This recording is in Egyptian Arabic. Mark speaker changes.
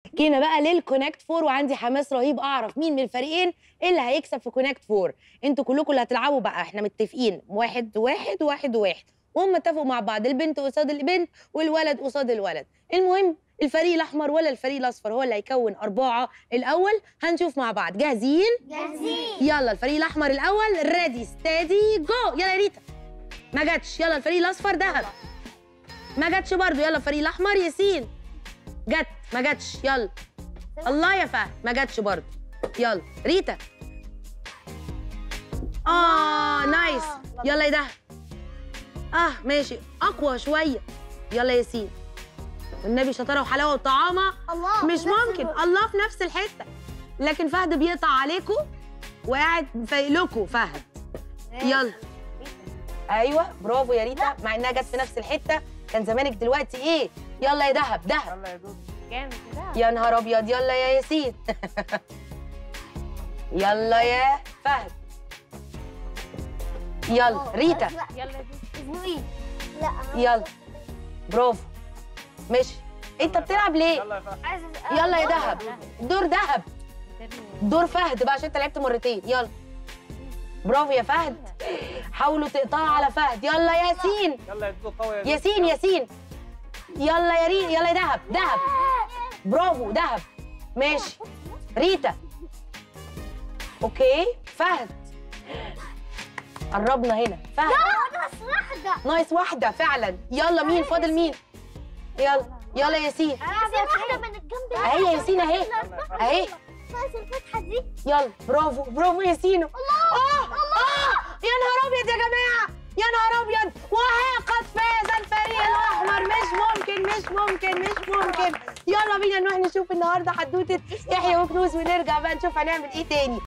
Speaker 1: جينا بقى للكونكت فور وعندي حماس رهيب اعرف مين من الفريقين اللي هيكسب في كونكت فور انتوا كلكم اللي هتلعبوا بقى احنا متفقين واحد واحد واحد واحد وهم اتفقوا مع بعض البنت قصاد البنت والولد قصاد الولد المهم الفريق الاحمر ولا الفريق الاصفر هو اللي هيكون اربعه الاول هنشوف مع بعض جاهزين
Speaker 2: جاهزين
Speaker 1: يلا الفريق الاحمر الاول ريدي ستادي جو يلا يا ريتا ما جاتش يلا الفريق الاصفر دهب ما جاتش برضو يلا الفريق الاحمر ياسين جت ما جاتش يلا الله يا فهد ما جاتش برضو يلا ريتا اه نايس يلا يا دهب اه ماشي اقوى شويه يلا ياسين النبي شطاره وحلاوه وطعامه
Speaker 2: الله
Speaker 1: مش
Speaker 2: نفس
Speaker 1: ممكن
Speaker 2: الوقت.
Speaker 1: الله في نفس الحته لكن فهد بيقطع عليكم وقاعد فايقلكوا فهد يلا ايوه برافو يا ريتا مع انها جت في نفس الحته كان زمانك دلوقتي ايه يلا يا دهب دهب
Speaker 3: يلا يا دود
Speaker 2: جامد كده
Speaker 1: يا نهار ابيض يلا يا ياسين يلا يا فهد يلا ريتا
Speaker 2: يلا يا دود ازنقي لا
Speaker 1: يلا برافو ماشي انت بتلعب ليه
Speaker 3: يلا يا فهد
Speaker 2: عايز
Speaker 1: يلا يا دهب دور دهب دور فهد بقى عشان انت لعبت مرتين يلا برافو يا فهد حاولوا تقطعوا على فهد يلا ياسين
Speaker 3: يلا يا دود قوي يا دود
Speaker 1: ياسين ياسين يلا يا ريت يلا يا دهب دهب برافو دهب ماشي ريتا اوكي فهد قربنا هنا فهد
Speaker 2: بس واحدة
Speaker 1: نايس واحدة فعلا يلا مين فاضل مين يلا يلا ياسين
Speaker 2: عايزة واحدة من الجنب
Speaker 1: اهي يا ياسين اهي اهي
Speaker 2: بس الفتحة دي
Speaker 1: يلا برافو برافو ياسين الله الله يا نهار ابيض يا جماعه يا نهار ابيض وها قد فاز الفريق الاحمر مش ممكن مش ممكن مش ممكن يلا بينا نروح نشوف النهارده حدوته يحيى وكنوز ونرجع بقى نشوف هنعمل ايه تاني